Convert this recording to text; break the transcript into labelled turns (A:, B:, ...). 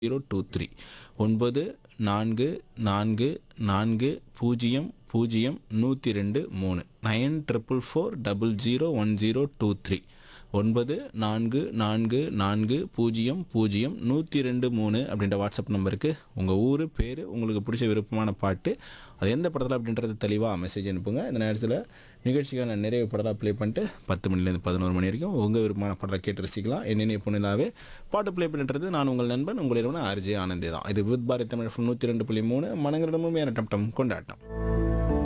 A: zero two three ஒன்பது நான்கு நான்கு நான்கு பூஜ்ஜியம் பூஜ்ஜியம் நூற்றி ரெண்டு மூணு nine triple four double zero one zero two three ஒன்பது நான்கு நான்கு நான்கு பூஜ்ஜியம் பூஜ்ஜியம் நூற்றி ரெண்டு மூணு அப்படின்ற வாட்ஸ்அப் நம்பருக்கு உங்கள் ஊர் பேர் உங்களுக்கு பிடிச்ச விருப்பமான பாட்டு அது எந்த படத்தில் அப்படின்றது தெளிவாக மெசேஜ் அனுப்புங்க இந்த நேரத்தில் நிகழ்ச்சிக்கான நிறைவு படலாம் ப்ளே பண்ணிட்டு பத்து மணிலேருந்து பதினோரு மணி வரைக்கும் உங்கள் விருப்பமான படத்தை கேட்டு ரசிக்கலாம் என்னென்ன பொண்ணிலாவே பாட்டு ப்ளே பண்ணுறது நான் உங்கள் நண்பன் உங்கள் இரவன ஆர்ஜே ஆனந்தே தான் இது வித் பாரத் தமிழ் நூற்றி ரெண்டு புள்ளி மூணு மனங்களிடமும் ஏற டம் டம் கொண்டாட்டம்